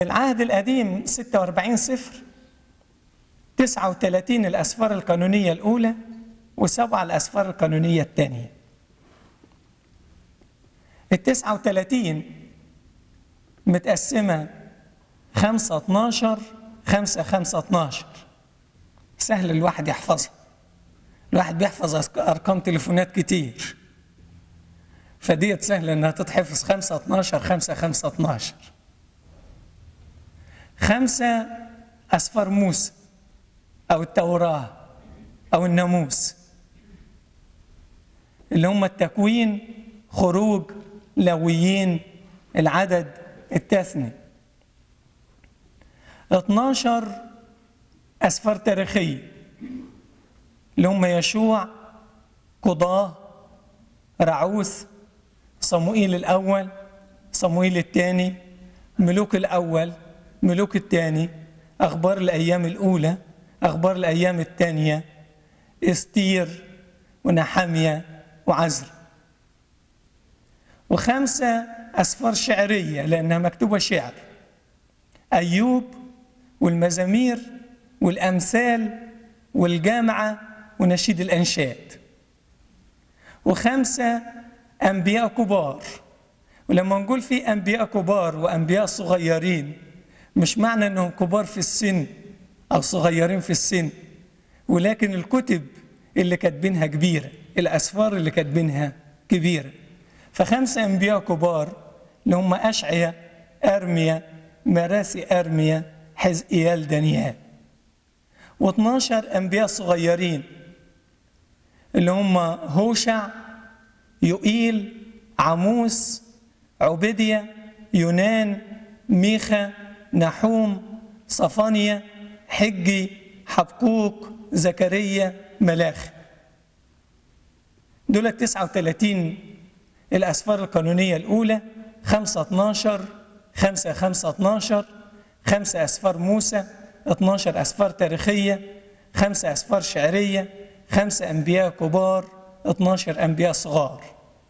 العهد القديم 46 سفر 39 الأسفار القانونية الأولى وسبعة الأسفار القانونية الثانية ال 39 متقسمة 5 12 5 5 12 سهل الواحد يحفظها الواحد بيحفظ أرقام تليفونات كتير فديت سهلة إنها تتحفظ 5 12 5 5 12 خمسة أسفار موسى أو التوراة أو الناموس اللي هم التكوين خروج لويين العدد التثني 12 أسفار تاريخية اللي هم يشوع قضاة رعوث صموئيل الأول صموئيل الثاني ملوك الأول ملوك الثاني أخبار الأيام الأولى أخبار الأيام الثانية استير ونحمية وعزر وخمسة أسفار شعرية لأنها مكتوبة شعر أيوب والمزامير والأمثال والجامعة ونشيد الأنشاد وخمسة أنبياء كبار ولما نقول في أنبياء كبار وأنبياء صغيرين مش معنى أنهم كبار في السن أو صغيرين في السن ولكن الكتب اللي كاتبينها كبيرة الأسفار اللي كاتبينها كبيرة فخمسة أنبياء كبار اللي هم أشعيا أرميا مراسي أرميا حزقيال دانيال و12 أنبياء صغيرين اللي هم هوشع يوئيل عموس عبيديا يونان ميخا نحوم صفانيا حجي حبقوق زكريا ملاخ دول 39 الأسفار القانونية الأولى 5 12 5 5 12 5 أسفار موسى 12 أسفار تاريخية 5 أسفار شعرية 5 أنبياء كبار 12 أنبياء صغار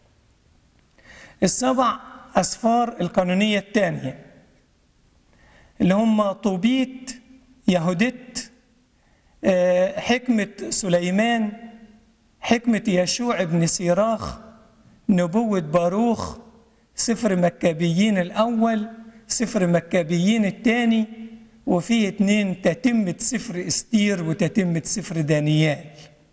السبع أسفار القانونية الثانية اللي هم طوبيت يهودت حكمة سليمان حكمة يشوع بن سيراخ نبوة باروخ سفر مكابيين الأول سفر مكابيين الثاني وفيه اتنين تتمة سفر استير وتتمة سفر دانيال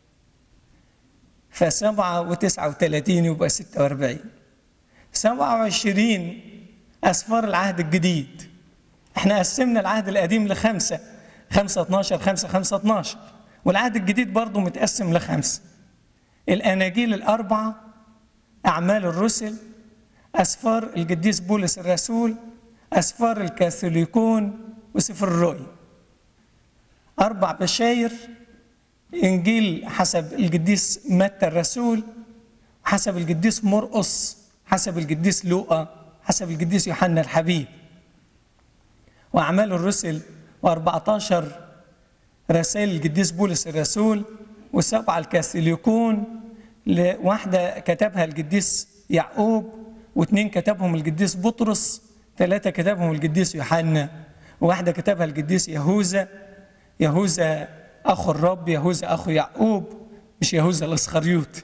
فسبعة وتسعة وثلاثين يبقى ستة واربعين سبعة وعشرين أسفار العهد الجديد احنا قسمنا العهد القديم لخمسة خمسة اتناشر خمسة خمسة اتناشر والعهد الجديد برضه متقسم لخمسة الأناجيل الأربعة أعمال الرسل أسفار القديس بولس الرسول أسفار الكاثوليكون وسفر الرؤيا أربع بشاير إنجيل حسب القديس متى الرسول حسب القديس مرقس حسب القديس لوقا حسب القديس يوحنا الحبيب وأعمال الرسل و14 رسائل القديس بولس الرسول وسبعة الكاثوليكون واحدة كتبها القديس يعقوب واثنين كتبهم القديس بطرس ثلاثة كتبهم القديس يوحنا وواحدة كتبها القديس يهوذا يهوذا أخو الرب يهوذا أخو يعقوب مش يهوذا الإسخريوط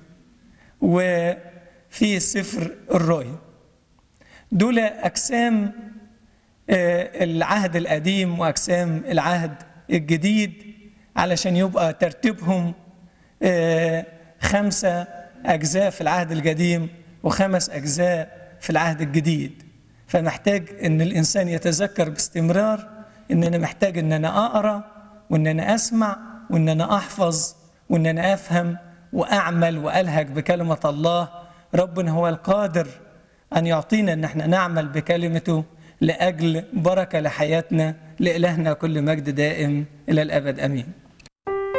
وفي سفر الرؤيا دول أقسام العهد القديم وأقسام العهد الجديد علشان يبقى ترتيبهم خمسة أجزاء في العهد القديم وخمس أجزاء في العهد الجديد فمحتاج ان الانسان يتذكر باستمرار ان انا محتاج ان انا اقرا وان انا اسمع وان انا احفظ وان انا افهم واعمل والهج بكلمه الله ربنا هو القادر ان يعطينا ان احنا نعمل بكلمته لاجل بركه لحياتنا لالهنا كل مجد دائم الى الابد امين